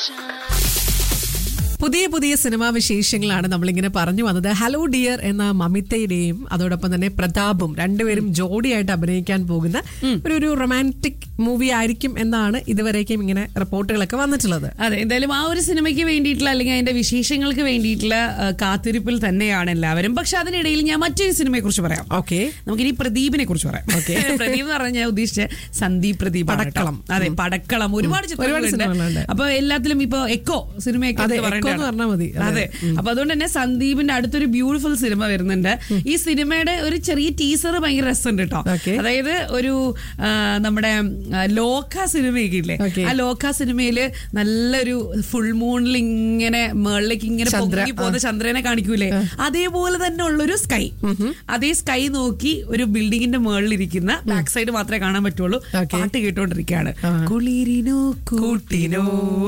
പുതിയ പുതിയ സിനിമാ വിശേഷങ്ങളാണ് നമ്മളിങ്ങനെ പറഞ്ഞു വന്നത് ഹലോ ഡിയർ എന്ന മമിതയുടെയും അതോടൊപ്പം തന്നെ പ്രതാപും രണ്ടുപേരും ജോഡിയായിട്ട് അഭിനയിക്കാൻ പോകുന്ന ഒരു ഒരു റൊമാൻറ്റിക് മൂവി ആയിരിക്കും എന്നാണ് ഇതുവരേക്കും ഇങ്ങനെ റിപ്പോർട്ടുകളൊക്കെ വന്നിട്ടുള്ളത് അതെ എന്തായാലും ആ ഒരു സിനിമയ്ക്ക് വേണ്ടിയിട്ടുള്ള അല്ലെങ്കിൽ അതിന്റെ വിശേഷങ്ങൾക്ക് വേണ്ടിയിട്ടുള്ള ആ, കാത്തിരിപ്പിൽ തന്നെയാണ് എല്ലാവരും പക്ഷെ അതിനിടയിൽ ഞാൻ മറ്റൊരു സിനിമയെ കുറിച്ച് പറയാം ഓക്കെ നമുക്കിനി പ്രദീപിനെ കുറിച്ച് പറയാം പ്രദീപ് എന്ന് പറഞ്ഞാൽ ഞാൻ ഉദ്ദേശിച്ച സന്ദീപ് പ്രദീപ് ആണ് കേട്ടോ. പടക്കളം. അതെ പടക്കളം ഒരുപാട് ചിത്രങ്ങളുണ്ട് സിനിമകളുണ്ട്. അപ്പൊ എല്ലാത്തിലും ഇപ്പൊ എക്കോ സിനിമയൊക്കെ അതെ, എടുത്ത് എക്കോ എന്ന് പറയേണ്ടതാണ്. പറഞ്ഞാൽ മതി. അതെ. അതെ അപ്പൊ അതുകൊണ്ട് തന്നെ സന്ദീപിന്റെ അടുത്തൊരു ബ്യൂട്ടിഫുൾ സിനിമ വരുന്നുണ്ട് ഈ സിനിമയുടെ ഒരു ചെറിയ ടീസർ ഭയങ്കര രസമുണ്ട് കേട്ടോ Okay. അതായത് ഒരു ആ, നമ്മുടെ ആ, ലോക സിനിമയൊക്കെ ഇല്ലേ Okay. ആ ലോക സിനിമയില് നല്ലൊരു ഫുൾ മൂണിൽ ഇങ്ങനെ മേളിലേക്ക് ഇങ്ങനെ ചന്ദ്ര, പൊങ്ങി പോകുന്ന ചന്ദ്രനെ കാണിക്കൂലേ അതേപോലെ തന്നെ ഉള്ളൊരു സ്കൈ അതേ സ്കൈ നോക്കി ഒരു ബിൽഡിങ്ങിന്റെ മേളിലിരിക്കുന്ന ബാക്ക് സൈഡ് മാത്രമേ കാണാൻ പറ്റുള്ളൂ Okay. പാട്ട് കേട്ടോണ്ടിരിക്കുകയാണ് കുളിരിനോ കൂട്ടിനോ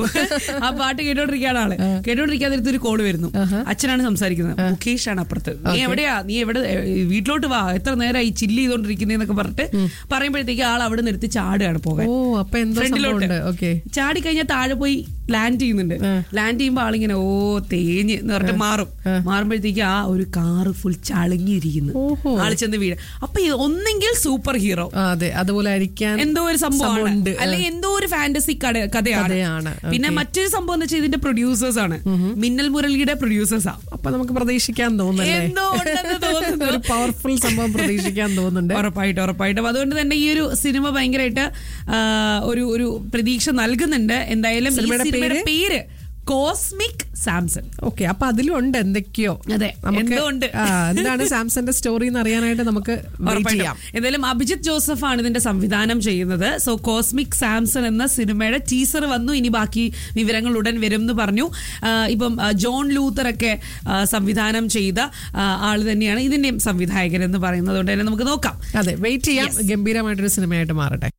ആ പാട്ട് കേട്ടോണ്ടിരിക്കുകയാണ് ആള് കേട്ടോണ്ടിരിക്കാതെ ഒരു കോള് വരുന്നു അച്ഛനാണ് സംസാരിക്കുന്നത് മുകേഷ് ആണ് അപ്പുറത്ത് നീ എവിടെയാ നീ എവിടെ ഏ, വീട്ടിലോട്ട് വാ എത്ര നേരമായി ചില്ല് ചെയ്തോണ്ടിരിക്കുന്നേന്നൊക്കെ പറഞ്ഞിട്ട് പറയുമ്പോഴത്തേക്ക് ആൾ അവിടെ നിർത്തി ചാടുകയാണ് പോകാൻ ഓ അപ്പൊ എന്തോ ഫ്രണ്ടിലോട്ട് സംഭവമുണ്ട് ഓക്കെ ചാടി കഴിഞ്ഞാൽ താഴെ പോയി ലാൻഡ് ചെയ്യുന്നുണ്ട് ലാൻഡ് ചെയ്യുമ്പോൾ ആളിങ്ങനെ ഓ തേഞ്ഞ് എന്ന് പറഞ്ഞിട്ട് മാറും മാറുമ്പോഴത്തേക്ക് ആ ഒരു കാറ് ഫുൾ ചളങ്ങിയിരിക്കുന്നു ഓഹോ. ആള് ചെന്ന് വീട് അപ്പൊ ഇത് ഒന്നെങ്കിൽ സൂപ്പർ ഹീറോ അതെ അതുപോലെ ആയിരിക്കാൻ എന്തോ ഒരു സംഭവമാണ് സംഭവമുണ്ട്. അല്ലെങ്കിൽ എന്തോ ഒരു ഫാന്റസി കഥയാണ് കഥയാണ്. പിന്നെ Okay. മറ്റൊരു സംഭവം എന്ന് വെച്ചാൽ ഇതിന്റെ പ്രൊഡ്യൂസേഴ്സ് ആണ് മിന്നൽ മുരളിയുടെ പ്രൊഡ്യൂസേഴ്സാ അപ്പൊ നമുക്ക് പ്രതീക്ഷിക്കാൻ തോന്നുന്നല്ലേ എന്തോ ഉണ്ടെന്ന് തോന്നുന്നു ഒരു പവർഫുൾ സംഭവം പ്രതീക്ഷിക്കാൻ തോന്നുന്നുണ്ട് ഉറപ്പായിട്ടും ഉറപ്പായിട്ടും അതുകൊണ്ട് തന്നെ ഈ ഒരു സിനിമ ഭയങ്കരമായിട്ട് ആ, ഒരു ഒരു പ്രതീക്ഷ നൽകുന്നുണ്ട് എന്തായാലും ഈ സിനിമയുടെ സിനിമയുടെ പേര് കോസ്മിക് സാംസൺ ഓക്കെ അപ്പൊ അതിലും ഉണ്ട് എന്തൊക്കെയോ അതെ, എന്തോ ഉണ്ട്. ആ, എന്താണ് സാംസന്റെ സ്റ്റോറി എന്ന് അറിയാനായിട്ട് നമുക്ക് വെയിറ്റ് ഉറപ്പായിട്ടും. ചെയ്യാം എന്തായാലും അഭിജിത്ത് ജോസഫ് ആണ് ഇതിന്റെ സംവിധാനം ചെയ്യുന്നത് സോ കോസ്മിക് സാംസൺ എന്ന സിനിമയുടെ ടീസർ വന്നു ഇനി ബാക്കി വിവരങ്ങൾ ഉടൻ വരും എന്ന് പറഞ്ഞു ആ, ഇപ്പം ആ, ജോൺ ലൂത്തർ ഒക്കെ ആ, സംവിധാനം ചെയ്ത ആ, ആള് തന്നെയാണ് ഇതിന്റെയും സംവിധായകൻ എന്ന് പറയുന്നത് കൊണ്ട് തന്നെ നമുക്ക് നോക്കാം അതെ വെയിറ്റ് ചെയ്യാം ഗംഭീരമായിട്ടൊരു സിനിമയായിട്ട് മാറട്ടെ